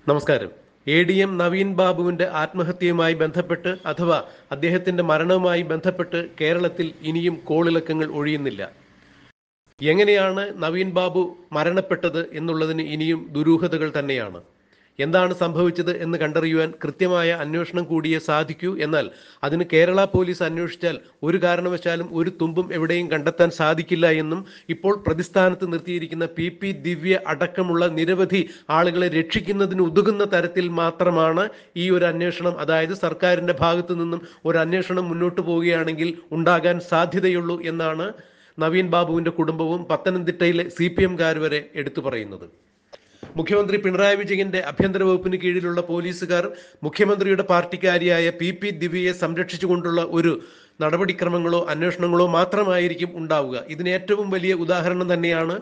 നമസ്കാരം A D M Naveen ബാബുവിന്റെ ആത്മഹത്യയുമായി ബന്ധപ്പെട്ട് അഥവാ അദ്ദേഹത്തിന്റെ മരണവുമായി ബന്ധപ്പെട്ട് കേരളത്തിൽ ഇനിയും കോളിളക്കങ്ങൾ ഒഴിയുന്നില്ല എങ്ങനെയാണ് നവീൻ ബാബു മരണപ്പെട്ടത് എന്നുള്ളതിന് ഇനിയും ദുരൂഹതകൾ തന്നെയാണ് എന്താണ് സംഭവിച്ചത് എന്ന് കണ്ടറിയുവാൻ കൃത്യമായ അന്വേഷണം കൂടിയേ സാധിക്കൂ എന്നാൽ അതിന് കേരള പോലീസ് അന്വേഷിച്ചാൽ ഒരു കാരണവശാലും ഒരു തുമ്പും എവിടെയും കണ്ടെത്താൻ സാധിക്കില്ല എന്നും ഇപ്പോൾ പ്രതിസ്ഥാനത്ത് നിർത്തിയിരിക്കുന്ന പി പി ദിവ്യ അടക്കമുള്ള നിരവധി ആളുകളെ രക്ഷിക്കുന്നതിന് ഉതകുന്ന തരത്തിൽ മാത്രമാണ് ഈ ഒരു അന്വേഷണം അതായത് സർക്കാരിന്റെ ഭാഗത്തു നിന്നും ഒരു അന്വേഷണം മുന്നോട്ട് പോവുകയാണെങ്കിൽ ഉണ്ടാകാൻ സാധ്യതയുള്ളൂ എന്നാണ് നവീൻ ബാബുവിന്റെ കുടുംബവും പത്തനംതിട്ടയിലെ സി പി എംകാർ വരെ എടുത്തു പറയുന്നത് മുഖ്യമന്ത്രി പിണറായി വിജയന്റെ ആഭ്യന്തര വകുപ്പിന് കീഴിലുള്ള പോലീസുകാർ മുഖ്യമന്ത്രിയുടെ പാർട്ടിക്കാരിയായ പി പി ദിവ്യയെ സംരക്ഷിച്ചുകൊണ്ടുള്ള ഒരു നടപടിക്രമങ്ങളോ അന്വേഷണങ്ങളോ മാത്രമായിരിക്കും ഉണ്ടാവുക ഇതിന് ഏറ്റവും വലിയ ഉദാഹരണം തന്നെയാണ്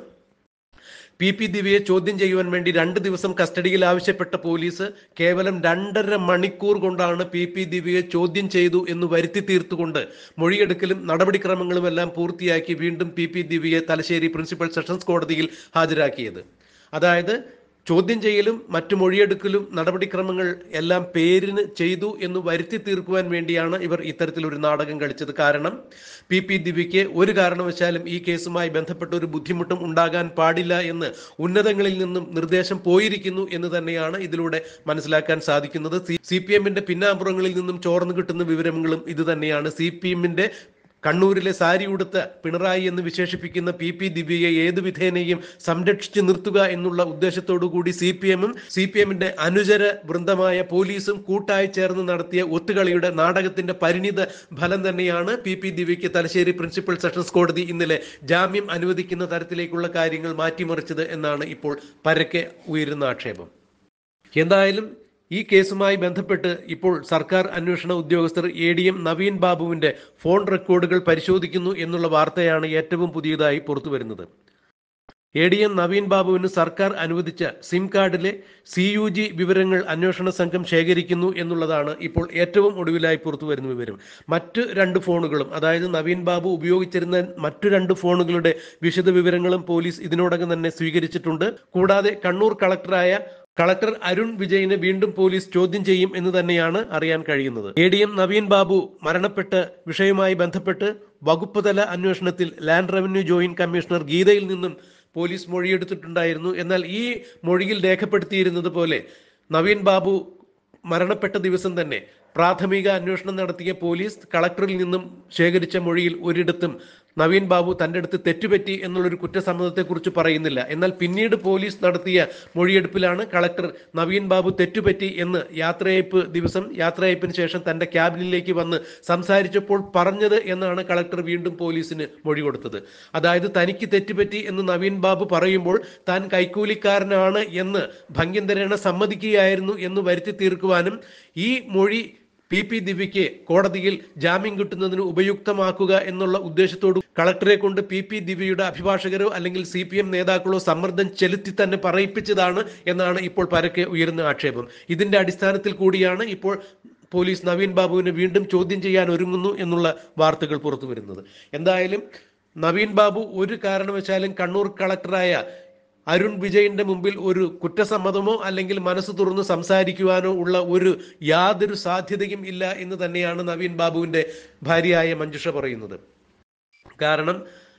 പി പി ദിവ്യയെ ചോദ്യം ചെയ്യുവാൻ വേണ്ടി രണ്ട് ദിവസം കസ്റ്റഡിയിൽ ആവശ്യപ്പെട്ട പോലീസ് കേവലം രണ്ടര മണിക്കൂർ കൊണ്ടാണ് പി പി ദിവ്യയെ ചോദ്യം ചെയ്തു എന്ന് വരുത്തി തീർത്തുകൊണ്ട് മൊഴിയെടുക്കലും നടപടിക്രമങ്ങളും എല്ലാം പൂർത്തിയാക്കി വീണ്ടും പി പി ദിവ്യയെ തലശ്ശേരി പ്രിൻസിപ്പൽ സെഷൻസ് കോടതിയിൽ ഹാജരാക്കിയത് അതായത് ചോദ്യം ചെയ്യലും മറ്റു മൊഴിയെടുക്കലും നടപടിക്രമങ്ങൾ എല്ലാം പേരിന് ചെയ്തു എന്ന് വരുത്തി തീർക്കുവാൻ വേണ്ടിയാണ് ഇവർ ഇത്തരത്തിലൊരു നാടകം കളിച്ചത് കാരണം പി പി ദിവ്യയ്ക്ക് ഒരു കാരണവശാലും ഈ കേസുമായി ബന്ധപ്പെട്ട ഒരു ബുദ്ധിമുട്ടും ഉണ്ടാകാൻ പാടില്ല എന്ന് ഉന്നതങ്ങളിൽ നിന്നും നിർദ്ദേശം പോയിരിക്കുന്നു എന്ന് തന്നെയാണ് ഇതിലൂടെ മനസ്സിലാക്കാൻ സാധിക്കുന്നത് സി പി എമ്മിന്റെ പിന്നാമ്പുറങ്ങളിൽ നിന്നും ചോർന്നു കിട്ടുന്ന വിവരങ്ങളും ഇത് തന്നെയാണ് സി പി എമ്മിന്റെ കണ്ണൂരിലെ സാരി ഉടുത്ത പിണറായി എന്ന് വിശേഷിപ്പിക്കുന്ന പി പി ദിവ്യയെ ഏത് വിധേനയും സംരക്ഷിച്ചു നിർത്തുക എന്നുള്ള ഉദ്ദേശത്തോടു കൂടി സി പി എമ്മും സി പി എമ്മിന്റെ അനുചര വൃന്ദമായ പോലീസും കൂട്ടായി ചേർന്ന് നടത്തിയ ഒത്തുകളിയുടെ നാടകത്തിന്റെ പരിണിത ഫലം തന്നെയാണ് പി പി ദിവ്യയ്ക്ക് തലശ്ശേരി പ്രിൻസിപ്പൽ സെഷൻസ് കോടതി ഇന്നലെ ജാമ്യം അനുവദിക്കുന്ന തരത്തിലേക്കുള്ള കാര്യങ്ങൾ മാറ്റിമറിച്ചത് എന്നാണ് ഇപ്പോൾ പരക്കെ ഉയരുന്ന ആക്ഷേപം എന്തായാലും ഈ കേസുമായി ബന്ധപ്പെട്ട് ഇപ്പോൾ സർക്കാർ അന്വേഷണ ഉദ്യോഗസ്ഥർ എ ഡി എം നവീൻ ബാബുവിന്റെ ഫോൺ റെക്കോർഡുകൾ പരിശോധിക്കുന്നു എന്നുള്ള വാർത്തയാണ് ഏറ്റവും പുതിയതായി പുറത്തുവരുന്നത് എ ഡി എം നവീൻ ബാബുവിന് സർക്കാർ അനുവദിച്ച സിം കാർഡിലെ സി യു ജി വിവരങ്ങൾ അന്വേഷണ സംഘം ശേഖരിക്കുന്നു എന്നുള്ളതാണ് ഇപ്പോൾ ഏറ്റവും ഒടുവിലായി പുറത്തു വരുന്ന വിവരം മറ്റു രണ്ട് ഫോണുകളും അതായത് നവീൻ ബാബു ഉപയോഗിച്ചിരുന്ന മറ്റു രണ്ട് ഫോണുകളുടെ വിശദ വിവരങ്ങളും പോലീസ് ഇതിനോടകം തന്നെ സ്വീകരിച്ചിട്ടുണ്ട് കൂടാതെ കണ്ണൂർ കളക്ടറായ കളക്ടർ അരുൺ വിജയിനെ വീണ്ടും പോലീസ് ചോദ്യം ചെയ്യും എന്ന് തന്നെയാണ് അറിയാൻ കഴിയുന്നത് A D M Naveen Babu മരണപ്പെട്ട വിഷയവുമായി ബന്ധപ്പെട്ട് വകുപ്പ് തല അന്വേഷണത്തിൽ ലാൻഡ് റവന്യൂ ജോയിന്റ് കമ്മീഷണർ ഗീതയിൽ നിന്നും പോലീസ് മൊഴിയെടുത്തിട്ടുണ്ടായിരുന്നു എന്നാൽ ഈ മൊഴിയിൽ രേഖപ്പെടുത്തിയിരുന്നത് പോലെ നവീൻ ബാബു മരണപ്പെട്ട ദിവസം തന്നെ പ്രാഥമിക അന്വേഷണം നടത്തിയ പോലീസ് കളക്ടറിൽ നിന്നും ശേഖരിച്ച മൊഴിയിൽ ഒരിടത്തും നവീൻ ബാബു തന്റെ അടുത്ത് തെറ്റുപറ്റി എന്നുള്ളൊരു കുറ്റസമ്മതത്തെക്കുറിച്ച് പറയുന്നില്ല എന്നാൽ പിന്നീട് പോലീസ് നടത്തിയ മൊഴിയെടുപ്പിലാണ് കളക്ടർ നവീൻ ബാബു തെറ്റുപറ്റി എന്ന് യാത്രയയപ്പ് ദിവസം യാത്രയയപ്പിന് ശേഷം തന്റെ ക്യാബിനിലേക്ക് വന്ന് സംസാരിച്ചപ്പോൾ പറഞ്ഞത് എന്നാണ് കളക്ടർ വീണ്ടും പോലീസിന് മൊഴി കൊടുത്തത് അതായത് തനിക്ക് തെറ്റുപറ്റി എന്ന് നവീൻ ബാബു പറയുമ്പോൾ താൻ കൈക്കൂലിക്കാരനാണ് എന്ന് ഭംഗ്യന്തരേണ സമ്മതിക്കുകയായിരുന്നു എന്ന് വരുത്തി തീർക്കുവാനും ഈ മൊഴി പി പി ദിവ്യയ്ക്ക് കോടതിയിൽ ജാമ്യം കിട്ടുന്നതിന് ഉപയുക്തമാക്കുക എന്നുള്ള ഉദ്ദേശത്തോട് കളക്ടറെ കൊണ്ട് പി പി ദിവ്യയുടെ അഭിഭാഷകരോ അല്ലെങ്കിൽ സി പി എം നേതാക്കളോ സമ്മർദ്ദം ചെലുത്തി തന്നെ പറയിപ്പിച്ചതാണ് എന്നാണ് ഇപ്പോൾ പരക്കെ ഉയർന്ന ആക്ഷേപം ഇതിന്റെ അടിസ്ഥാനത്തിൽ കൂടിയാണ് ഇപ്പോൾ പോലീസ് നവീൻ ബാബുവിനെ വീണ്ടും ചോദ്യം ചെയ്യാൻ ഒരുങ്ങുന്നു എന്നുള്ള വാർത്തകൾ പുറത്തു വരുന്നത് എന്തായാലും നവീൻ ബാബു ഒരു കാരണവശാലും കണ്ണൂർ കളക്ടറായ അരുൺ വിജയന്റെ മുമ്പിൽ ഒരു കുറ്റസമ്മതമോ അല്ലെങ്കിൽ മനസ്സ് തുറന്ന് സംസാരിക്കുവാനോ ഉള്ള ഒരു യാതൊരു സാധ്യതയും ഇല്ല എന്ന് തന്നെയാണ് നവീൻ ബാബുവിന്റെ ഭാര്യയായ മഞ്ജുഷ പറയുന്നത് കാരണം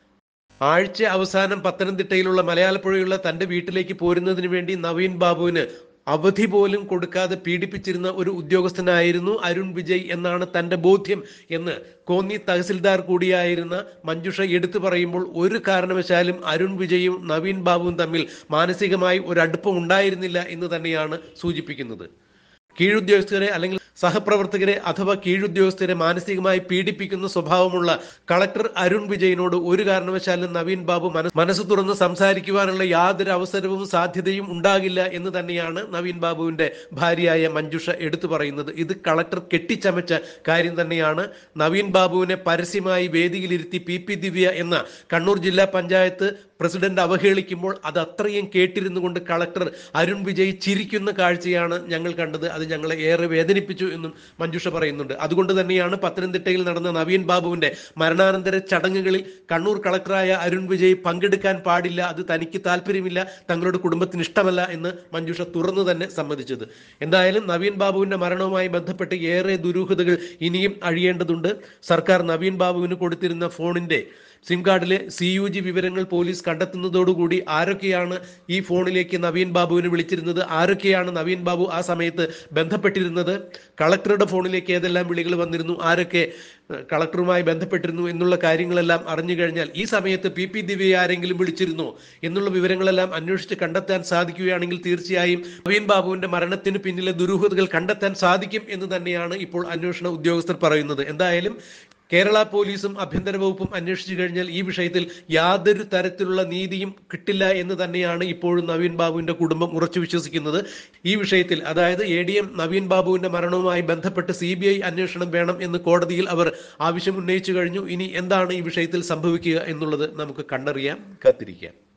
ആഴ്ച അവസാനം പത്തനംതിട്ടയിലുള്ള മലയാളപ്പുഴയുള്ള തന്റെ വീട്ടിലേക്ക് പോരുന്നതിന് വേണ്ടി നവീൻ ബാബുവിന് അവധി പോലും കൊടുക്കാതെ പീഡിപ്പിച്ചിരുന്ന ഒരു ഉദ്യോഗസ്ഥനായിരുന്നു അരുൺ വിജയ് എന്നാണ് തന്റെ ബോധ്യം എന്ന് കോന്നി തഹസിൽദാർ കൂടിയായിരുന്ന മഞ്ജുഷ എടുത്തു പറയുമ്പോൾ ഒരു കാരണവശാലും അരുൺ വിജയും നവീൻ ബാബുവും തമ്മിൽ മാനസികമായി ഒരു അടുപ്പം ഉണ്ടായിരുന്നില്ല എന്ന് തന്നെയാണ് സൂചിപ്പിക്കുന്നത് കീഴുദ്യോഗസ്ഥരെ അല്ലെങ്കിൽ സഹപ്രവർത്തകരെ അഥവാ കീഴുദ്യോഗസ്ഥരെ മാനസികമായി പീഡിപ്പിക്കുന്ന സ്വഭാവമുള്ള കളക്ടർ അരുൺ വിജയനോട് ഒരു കാരണവശാലും നവീൻ ബാബു മനസ്സ് തുറന്ന് സംസാരിക്കുവാനുള്ള യാതൊരു അവസരവും സാധ്യതയും ഉണ്ടാകില്ല എന്ന് തന്നെയാണ് നവീൻ ബാബുവിന്റെ ഭാര്യയായ മഞ്ജുഷ എടുത്തു പറയുന്നത് ഇത് കളക്ടർ കെട്ടിച്ചമച്ച കാര്യം തന്നെയാണ് നവീൻ ബാബുവിനെ പരസ്യമായി വേദിയിലിരുത്തി പി പി ദിവ്യ എന്ന കണ്ണൂർ ജില്ലാ പഞ്ചായത്ത് പ്രസിഡന്റ് അവഹേളിക്കുമ്പോൾ അത് അത്രയും കേട്ടിരുന്നു കൊണ്ട് കളക്ടർ അരുൺ വിജയ് ചിരിക്കുന്ന കാഴ്ചയാണ് ഞങ്ങൾ കണ്ടത് അത് ഞങ്ങളെ ഏറെ വേദനിപ്പിച്ചു എന്നും മഞ്ജുഷ പറയുന്നുണ്ട് അതുകൊണ്ട് തന്നെയാണ് പത്തനംതിട്ടയിൽ നടന്ന നവീൻ ബാബുവിന്റെ മരണാനന്തര ചടങ്ങുകളിൽ കണ്ണൂർ കളക്ടറായ അരുൺ വിജയ് പങ്കെടുക്കാൻ പാടില്ല അത് തനിക്ക് താല്പര്യമില്ല തങ്ങളുടെ കുടുംബത്തിന് ഇഷ്ടമല്ല എന്ന് മഞ്ജുഷ തുറന്നു തന്നെ സമ്മതിച്ചത് എന്തായാലും നവീൻ ബാബുവിന്റെ മരണവുമായി ബന്ധപ്പെട്ട് ഏറെ ദുരൂഹതകൾ ഇനിയും അഴിയേണ്ടതുണ്ട് സർക്കാർ നവീൻ ബാബുവിന് കൊടുത്തിരുന്ന ഫോണിന്റെ സിം കാർഡിലെ സി യു ജി വിവരങ്ങൾ പോലീസ് കണ്ടെത്തുന്നതോടുകൂടി ആരൊക്കെയാണ് ഈ ഫോണിലേക്ക് നവീൻ ബാബുവിനെ വിളിച്ചിരുന്നത് ആരൊക്കെയാണ് നവീൻ ബാബു ആ സമയത്ത് ബന്ധപ്പെട്ടിരുന്നത് കളക്ടറുടെ ഫോണിലേക്ക് ഏതെല്ലാം വിളികൾ വന്നിരുന്നു ആരൊക്കെ ഏഹ്, കളക്ടറുമായി ബന്ധപ്പെട്ടിരുന്നു എന്നുള്ള കാര്യങ്ങളെല്ലാം അറിഞ്ഞു കഴിഞ്ഞാൽ ഈ സമയത്ത് പി പി ദിവ്യയെ ആരെങ്കിലും വിളിച്ചിരുന്നോ എന്നുള്ള വിവരങ്ങളെല്ലാം അന്വേഷിച്ച് കണ്ടെത്താൻ സാധിക്കുകയാണെങ്കിൽ തീർച്ചയായും നവീൻ ബാബുവിന്റെ മരണത്തിന് പിന്നിലെ ദുരൂഹതകൾ കണ്ടെത്താൻ സാധിക്കും എന്ന് തന്നെയാണ് ഇപ്പോൾ അന്വേഷണ ഉദ്യോഗസ്ഥർ പറയുന്നത് എന്തായാലും കേരള പോലീസും ആഭ്യന്തര വകുപ്പും അന്വേഷിച്ചു കഴിഞ്ഞാൽ ഈ വിഷയത്തിൽ യാതൊരു തരത്തിലുള്ള നീതിയും കിട്ടില്ല എന്ന് തന്നെയാണ് ഇപ്പോഴും നവീൻ ബാബുവിന്റെ കുടുംബം ഉറച്ചു വിശ്വസിക്കുന്നത് ഈ വിഷയത്തിൽ അതായത് എ ഡി എം നവീൻ ബാബുവിന്റെ മരണവുമായി ബന്ധപ്പെട്ട് സി ബി ഐ അന്വേഷണം വേണം എന്ന് കോടതിയിൽ അവർ ആവശ്യം ഉന്നയിച്ചു കഴിഞ്ഞു ഇനി എന്താണ് ഈ വിഷയത്തിൽ സംഭവിക്കുക എന്നുള്ളത് നമുക്ക് കണ്ടറിയാം കാത്തിരിക്കാം